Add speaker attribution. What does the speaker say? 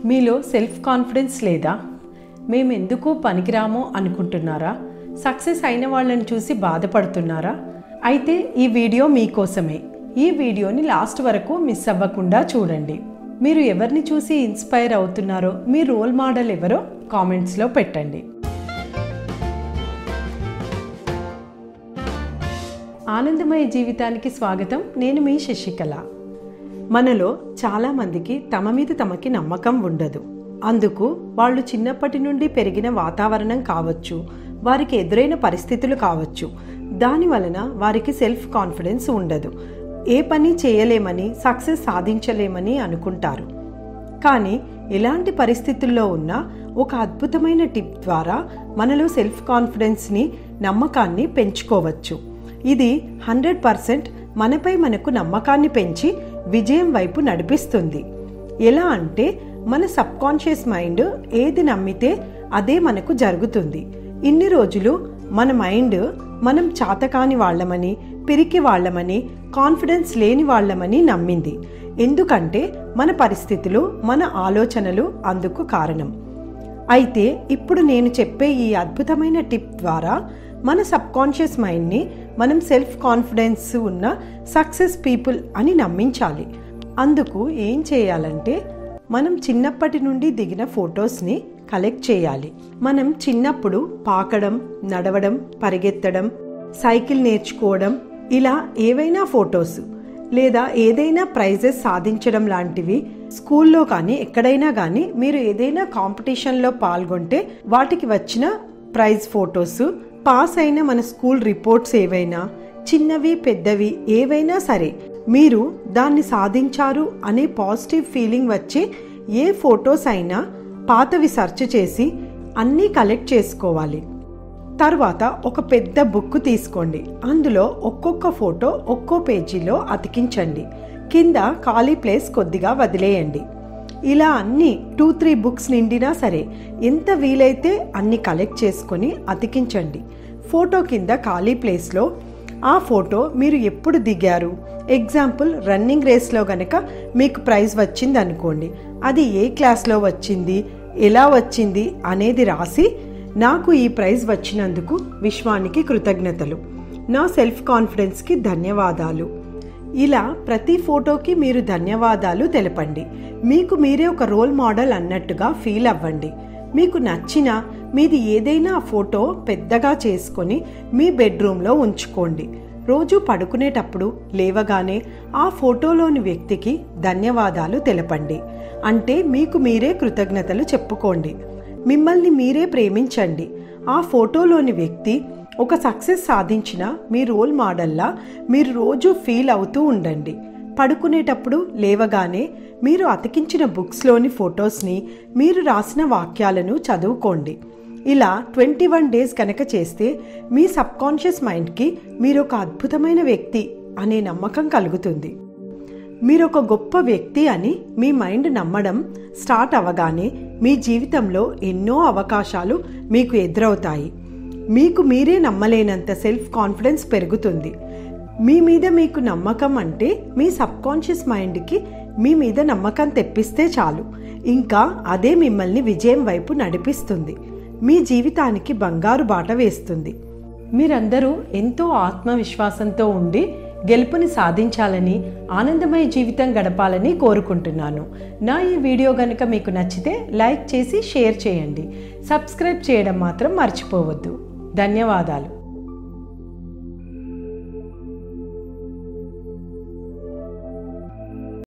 Speaker 1: మీలో self confidence లేదా మేము ఎందుకు పనికిరామో అనుకుంటున్నారా సక్సెస్ అయిన వాళ్ళని చూసి బాధపడుతున్నారా అయితే ఈ వీడియో మీకోసమే ఈ వీడియోని లాస్ట్ వరకు మిస్ అవ్వకుండా చూడండి మీరు ఎవరిని చూసి ఇన్స్పైర్ అవుతున్నారో మీ రోల్ మోడల్ ఎవరో కామెంట్స్లో పెట్టండి ఆనందమయ జీవితానికి స్వాగతం నేను మీ శశికళ మనలో చాలామందికి తమ మీద తమకి నమ్మకం ఉండదు అందుకు వాళ్ళు చిన్నప్పటి నుండి పెరిగిన వాతావరణం కావచ్చు వారికి ఎదురైన పరిస్థితులు కావచ్చు దాని వలన వారికి సెల్ఫ్ కాన్ఫిడెన్స్ ఉండదు ఏ పని చేయలేమని సక్సెస్ సాధించలేమని అనుకుంటారు కానీ ఎలాంటి పరిస్థితుల్లో ఉన్నా ఒక అద్భుతమైన టిప్ ద్వారా మనలో సెల్ఫ్ కాన్ఫిడెన్స్ని నమ్మకాన్ని పెంచుకోవచ్చు ఇది హండ్రెడ్ పర్సెంట్ మనపై మనకు నమ్మకాన్ని పెంచి విజయం వైపు నడిపిస్తుంది ఎలా అంటే మన సబ్ కాన్షియస్ మైండ్ ఏది నమ్మితే అదే మనకు జరుగుతుంది ఇన్ని రోజులు మన మైండ్ మనం చాతకాని వాళ్ళమని పిరికి వాళ్ళమని కాన్ఫిడెన్స్ లేని వాళ్ళమని నమ్మింది ఎందుకంటే మన పరిస్థితులు మన ఆలోచనలు అందుకు కారణం అయితే ఇప్పుడు నేను చెప్పే ఈ అద్భుతమైన టిప్ ద్వారా మన సబ్ కాన్షియస్ మైండ్ని మనం సెల్ఫ్ కాన్ఫిడెన్స్ ఉన్న సక్సెస్ పీపుల్ అని నమ్మించాలి అందుకు ఏం చేయాలంటే మనం చిన్నప్పటి నుండి దిగిన ఫొటోస్ని కలెక్ట్ చేయాలి మనం చిన్నప్పుడు పాకడం నడవడం పరిగెత్తడం సైకిల్ నేర్చుకోవడం ఇలా ఏవైనా ఫొటోస్ లేదా ఏదైనా ప్రైజెస్ సాధించడం లాంటివి స్కూల్లో కానీ ఎక్కడైనా కానీ మీరు ఏదైనా కాంపిటీషన్లో పాల్గొంటే వాటికి వచ్చిన ప్రైజ్ ఫొటోస్ పాస్ అయిన మన స్కూల్ రిపోర్ట్స్ ఏవైనా చిన్నవి పెద్దవి ఏవైనా సరే మీరు దాన్ని సాధించారు అనే పాజిటివ్ ఫీలింగ్ వచ్చే ఏ ఫొటోస్ అయినా పాతవి సెర్చ్ చేసి అన్నీ కలెక్ట్ చేసుకోవాలి తర్వాత ఒక పెద్ద బుక్ తీసుకోండి అందులో ఒక్కొక్క ఫోటో ఒక్కో పేజీలో అతికించండి కింద ఖాళీ ప్లేస్ కొద్దిగా వదిలేయండి ఇలా అన్ని టూ త్రీ బుక్స్ నిండినా సరే ఎంత వీలైతే అన్ని కలెక్ట్ చేసుకొని అతికించండి ఫోటో కింద ఖాళీ ప్లేస్లో ఆ ఫోటో మీరు ఎప్పుడు దిగారు ఎగ్జాంపుల్ రన్నింగ్ రేస్లో గనక మీకు ప్రైజ్ వచ్చింది అనుకోండి అది ఏ క్లాస్లో వచ్చింది ఎలా వచ్చింది అనేది రాసి నాకు ఈ ప్రైజ్ వచ్చినందుకు విశ్వానికి కృతజ్ఞతలు నా సెల్ఫ్ కాన్ఫిడెన్స్కి ధన్యవాదాలు ఇలా ప్రతి ఫోటోకి మీరు ధన్యవాదాలు తెలపండి మీకు మీరే ఒక రోల్ మోడల్ అన్నట్టుగా ఫీల్ అవ్వండి మీకు నచ్చిన మీది ఏదైనా ఫోటో పెద్దగా చేసుకొని మీ బెడ్రూమ్లో ఉంచుకోండి రోజు పడుకునేటప్పుడు లేవగానే ఆ ఫోటోలోని వ్యక్తికి ధన్యవాదాలు తెలపండి అంటే మీకు మీరే కృతజ్ఞతలు చెప్పుకోండి మిమ్మల్ని మీరే ప్రేమించండి ఆ ఫోటోలోని వ్యక్తి ఒక సక్సెస్ సాధించిన మీ రోల్ మోడల్లా మీరు రోజు ఫీల్ అవుతూ ఉండండి పడుకునేటప్పుడు లేవగానే మీరు అతికించిన బుక్స్లోని ఫొటోస్ని మీరు రాసిన వాక్యాలను చదువుకోండి ఇలా ట్వంటీ వన్ డేస్ కనుక చేస్తే మీ సబ్కాన్షియస్ మైండ్కి మీరు ఒక అద్భుతమైన వ్యక్తి అనే నమ్మకం కలుగుతుంది మీరు ఒక గొప్ప వ్యక్తి అని మీ మైండ్ నమ్మడం స్టార్ట్ అవ్వగానే మీ జీవితంలో ఎన్నో అవకాశాలు మీకు ఎదురవుతాయి మీకు మీరే నమ్మలేనంత సెల్ఫ్ కాన్ఫిడెన్స్ పెరుగుతుంది మీ మీద మీకు నమ్మకం అంటే మీ సబ్కాన్షియస్ మైండ్కి మీ మీద నమ్మకం తెప్పిస్తే చాలు ఇంకా అదే మిమ్మల్ని విజయం వైపు నడిపిస్తుంది మీ జీవితానికి బంగారు బాట వేస్తుంది మీరందరూ ఎంతో ఆత్మవిశ్వాసంతో ఉండి గెలుపుని సాధించాలని ఆనందమయ జీవితం గడపాలని కోరుకుంటున్నాను నా ఈ వీడియో కనుక మీకు నచ్చితే లైక్ చేసి షేర్ చేయండి సబ్స్క్రైబ్ చేయడం మాత్రం మర్చిపోవద్దు ధన్యవాదాలు